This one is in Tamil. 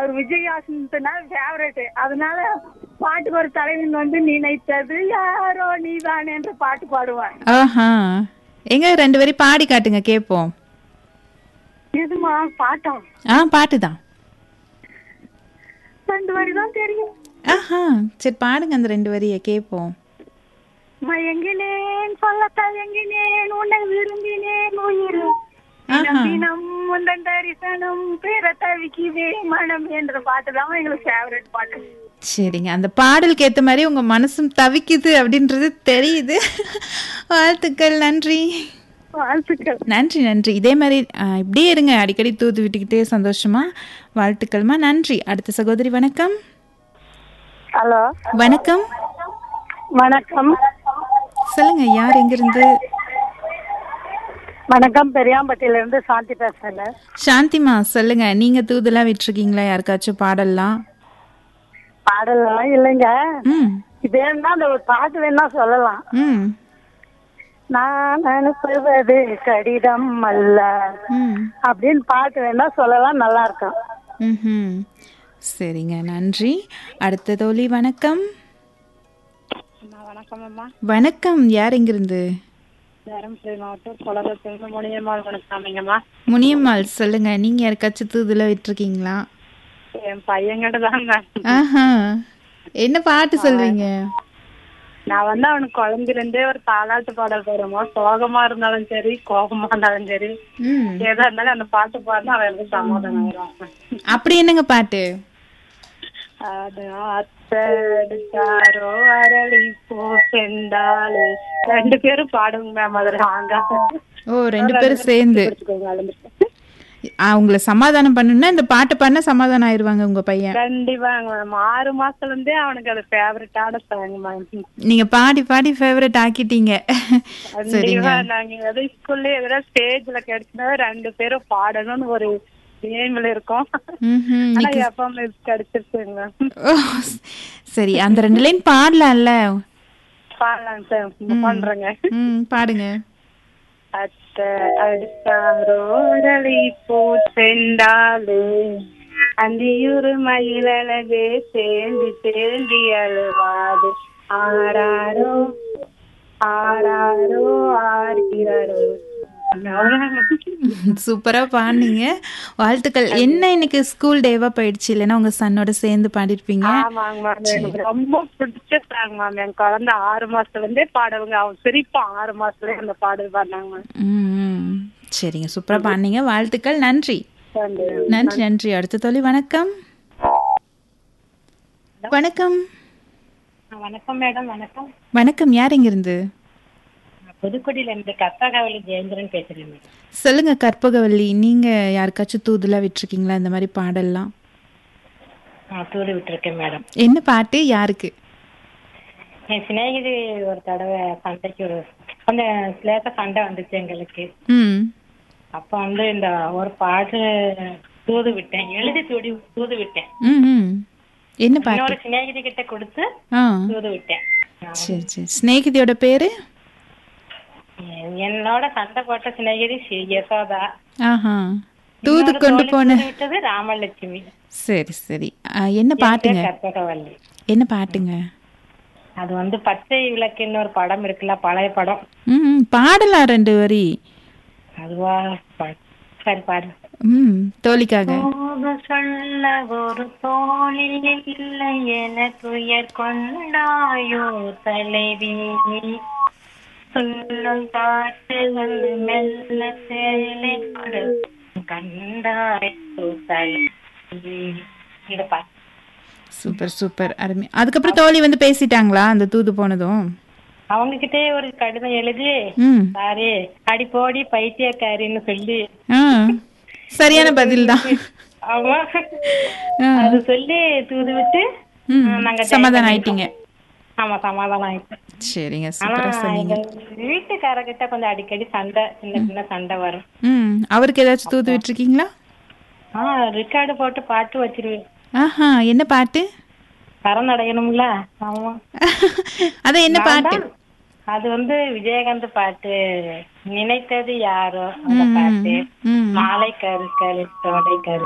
அவர் விஜயகாசனா ஃபேவரட் அதனால பாட்டுக்கு ஒரு தலைவன் வந்து நினைத்தது யாரோ நீதானே என்று பாட்டு பாடுவான் ஆஹா எங்க ரெண்டு வரி பாடி காட்டுங்க கேட்போம் எதுமா பாட்டம் ஆ பாட்டு தான் ரெண்டு வரி தான் தெரியும் ஆஹா சரி பாடுங்க அந்த ரெண்டு வரியை கேட்போம் மயங்கினேன் சொல்ல தயங்கினேன் உன்னை விரும்பினேன் உயிர் ஆஹா. தினம் தினம் முந்தன் தரிசனம் பெற தவிக்குதே மனம் என்ற பாட்டு தான் எங்களுக்கு ஃபேவரட் பாட்டு சரிங்க அந்த பாடலுக்கு ஏத்த மாதிரி உங்க மனசும் தவிக்குது அப்படின்றது தெரியுது வாழ்த்துக்கள் நன்றி வாழ்த்துக்கள் நன்றி நன்றி இதே மாதிரி ஆ, இப்படியே இருங்க அடிக்கடி தூத்து விட்டுக்கிட்டே சந்தோஷமா வாழ்த்துக்கள்மா நன்றி அடுத்த சகோதரி வணக்கம் ஹலோ வணக்கம் வணக்கம் சொல்லுங்க யார் எங்கிருந்து வணக்கம் பெரியாம்பட்டியில இருந்து சாந்தி பேசுறேன் சாந்திமா சொல்லுங்க நீங்க தூதெல்லாம் விட்டுருக்கீங்களா யாருக்காச்சும் பாடல்லாம் பாடலாம் இல்லைங்க ம் வேணா அந்த ஒரு பாட்டு வேணா சொல்லலாம் ம் நான் அனுப்புவது கடிதம் அல்ல ம் அப்படின்னு பாட்டு வேணா சொல்லலாம் நல்லா இருக்கும் ம்ஹும். சரிங்க நன்றி அடுத்த தோழி வணக்கம் வணக்கம் அம்மா வணக்கம் யார் எங்கிருந்து தருமபுரி மாவட்டம் குலகத்திலிருந்து முனியம்மாள் வணக்கம்ங்கம்மா முனியம்மாள் சொல்லுங்க நீங்க யாருக்காச்சும் தூதுல விட்டுருக்கீங்களா என் பையன்கிட்ட தாங்க ஆஹா என்ன பாட்டு சொல்வீங்க நான் வந்து அவனுக்கு குழந்தைல இருந்தே ஒரு தாலாட்டு பாடல் போடுறோமோ சோகமா இருந்தாலும் சரி கோபமா இருந்தாலும் சரி ம் எதா இருந்தாலும் அந்த பாட்டு பாடினா அவன் எனக்கு சமாதானம் ஆயிரும் அப்படி என்னங்க பாட்டு அது அத்தடிச்சாரோ அரளி பூ செண்டாலு ரெண்டு பேரும் பாடுங்க மேம் அதுல ஆங்க ஓ ரெண்டு பேரும் சேர்ந்து பிடிச்சுக்கோங்க அழுந்துட்டு அவங்கள சமாதானம் பண்ணணும்னா இந்த பாட்டு பாடினா சமாதானம் ஆயிருவாங்க உங்க பையன் கண்டிப்பாங்க மேம் ஆறு மாசத்துல இருந்தே அவனுக்கு அது ஃபேவரட்டான சாங் மேம் நீங்க பாடி பாடி ஃபேவரட் ஆக்கிட்டீங்க சரிங்க கண்டிப்பா நாங்க ஏதோ ஸ்கூல்ல எதாவது ஸ்டேஜ்ல கிடைச்சினா ரெண்டு பேரும் பாடணும்னு ஒரு ஏம்ல இருக்கோம் ம்ஹும். ஆனா எப்ப மிஸ் கிடைச்சிருச்சுங்க ஓ, சரி அந்த ரெண்டு லைன் பாடலாம்ல பாடலாம் சார் பண்றேங்க ம் பாடுங்க அத்த அடித்தாரோ அரளி பூ செண்டாலு அந்தியூரு மயிலழகு சேர்ந்து சேர்ந்தி அழுவாது ஆராரோ ஆராரோ ஆர்கிறாரோ சூப்பரா பாடுனீங்க வாழ்த்துக்கள் என்ன இன்னைக்கு ஸ்கூல் டேவா போயிடுச்சு இல்லைன்னா உங்க சன்னோட சேர்ந்து பாடிருப்பீங்க ஆமாங்க மேம் எனக்கு ரொம்ப பிடிச்ச சாங் மேம் என் குழந்தை ஆறு மாசத்துல இருந்தே பாடுவாங்க அவன் சிரிப்பான் ஆறு மாசத்துல அந்த பாடல் பாடினாங்க மேம் ம், ம். சரிங்க சூப்பரா பாடுனீங்க வாழ்த்துக்கள் நன்றி நன்றி நன்றி அடுத்த தோழி வணக்கம் வணக்கம் வணக்கம் மேடம் வணக்கம் வணக்கம் யார் இங்கிருந்து புதுக்குடியில இருந்து கத்தாகாவலி ஜெயேந்திரன் பேசுறேன் மேடம் சொல்லுங்க கற்பகவல்லி நீங்க யாருக்காச்சும் தூதுலா விட்டுருக்கீங்களா இந்த மாதிரி பாடல்லாம் நான் தூது விட்டுருக்கேன் மேடம் என்ன பாட்டு யாருக்கு என் சிநேகிதி ஒரு தடவை சண்டைக்கு ஒரு கொஞ்சம் லேசா சண்டை வந்துச்சு எங்களுக்கு ம் அப்ப வந்து இந்த ஒரு பாட்டு தூது விட்டேன் எழுதி தூடி தூது விட்டேன் ம் ம் என்ன பாட்டு இன்னொரு சிநேகிதி கிட்ட கொடுத்து ஆ தூது விட்டேன் சரி சரி ஸ்நேகிதியோட பேரு என்னோட சண்டை போட்ட சிநேகிதி சி- யசோதா ஆஹா தூது இன்னொரு கொண்டு தோழி போன தூது விட்டது ராமலட்சுமி சரி சரி ஆ, என்ன பாட்டுங்க கற்பகவல்லி என்ன பாட்டுங்க அது வந்து பச்சை விளக்குன்னு ஒரு படம் இருக்குல்ல பழைய படம் ம் ம், பாடலாம் ரெண்டு வரி அதுவா ப- சரி பாரு ம் தோழிக்காக போக சொல்ல ஒரு தோழி இல்லை என துயர் கொண்டாயோ தலைவி சொல்லும் காற்று வந்து மெல்ல சேலை கொடு கண்டாய் தலைவி இந்த பாட்டு சூப்பர் சூப்பர் அருமை அதுக்கப்புறம் தோழி வந்து பேசிட்டாங்களா அந்த தூது போனதும் அவங்க கிட்டே ஒரு கடிதம் எழுதி ம் சாரி அடி போடி பைத்தியக்காரின்னு சொல்லி ஆ சரியான பதில் தான் ஆமா ஆ. அது சொல்லி தூது விட்டு ம் நாங்க சமாதானம் ஆயிட்டீங்க ஆமா சமாதானம் ஆயிட்டு சரிங்க ஆனா சூப்பரா சொன்னீங்க எங்க வீட்டுக்காரகிட்ட கொஞ்சம் அடிக்கடி சண்டை சின்ன சின்ன சண்டை வரும் ம் அவருக்கு ஏதாச்சும் தூது விட்டுருக்கீங்களா ஆஹ் ரெக்கார்டு போட்டு பாட்டு வச்சிருவேன் ஆஹா என்ன பாட்டு தரம் அடையணும்ல ஆமா அதான் என்ன பாட்டு அது வந்து விஜயகாந்த் பாட்டு நினைத்தது யாரோ அந்த பாட்டு ம் மாலை கரு கரு தோடை கரு